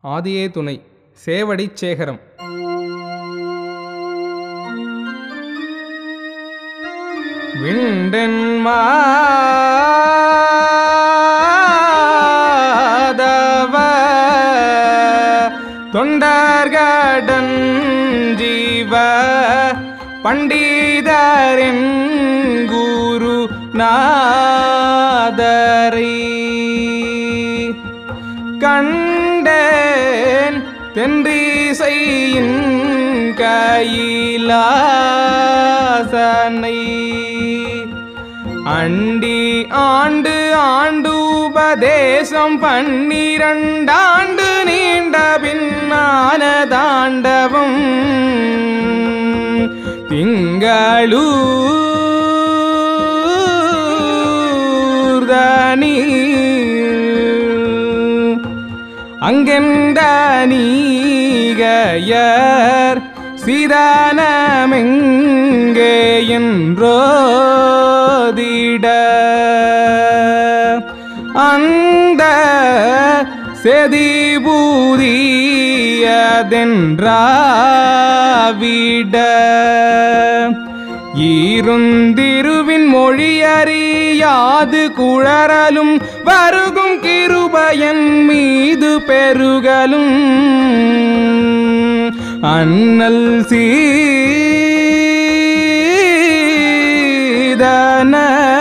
ஆதியே துணை சேவடி சேகரம் விண்டன் மாதவ தொண்டர்கடன் ஜீவ பண்டிதரின் குரு நாதரை கண்டேன் தென்றிசையின் கையிலாசனை அண்டி ஆண்டு ஆண்டு உபதேசம் பன்னிரண்டாண்டு நீண்ட பின்னான தாண்டவம் திங்களூர்தனி அங்கெந்த நீகையர் சிதானமெங்கே என்றோதிட அந்த செதிபூதியதென்றாவிட ஈருந்திருவின் மொழியறியாது குழறலும் வருகும் கிருபயன் மீது பெருகலும் அண்ணல் சீதன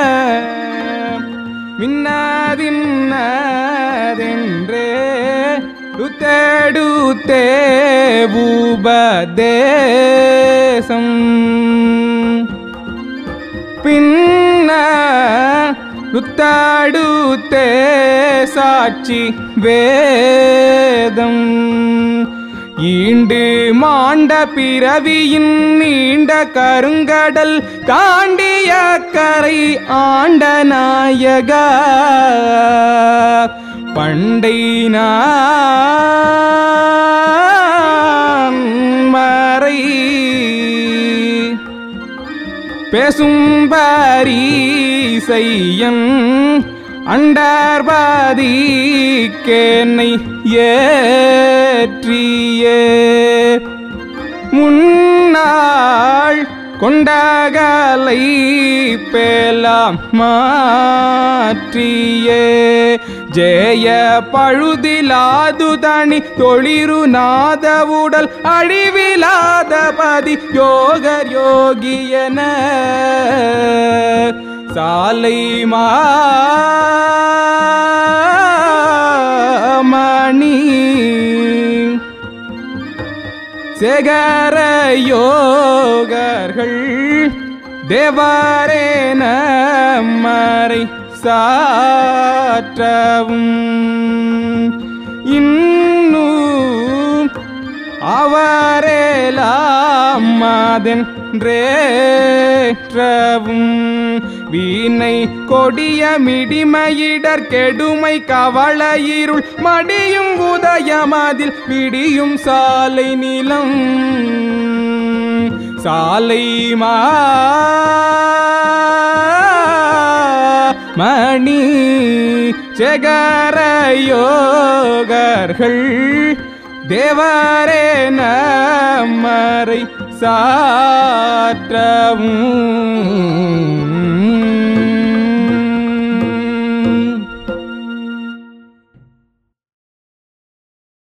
மின்னாதின்னதென்றே ருத்தேடுத்தே உபதேசம் பின்ன ருத்தாடுத்தே சாட்சி வேதம் ஈண்டு மாண்ட பிறவியின் நீண்ட கருங்கடல் தாண்டிய கரை ஆண்ட நாயக பண்டை நான் மறை பேசும் பரீசையன் அண்டர்பாதி கேனை ஏற்றியே முன்னாள் கொண்டகலை பேலாம் மாற்றியே ஜெய பழுதிலாது தனி தொழிரு நாத உடல் அழிவிலாத பதி யோகர் யோகியன சாலை மாமணி சேகர யோகர்கள் தேவாரே நம்மரை சாற்றவும் இன்னும் அவரேலாம் மாதென்றேற்றவும் வீணை கொடிய மிடிமையிடர் கெடுமை கவள இருள் மடியும் உதயமதில் விடியும் சாலை நிலம் சாலை மணி செகர யோகர்கள் தேவரே நம்மரை சாற்றவும்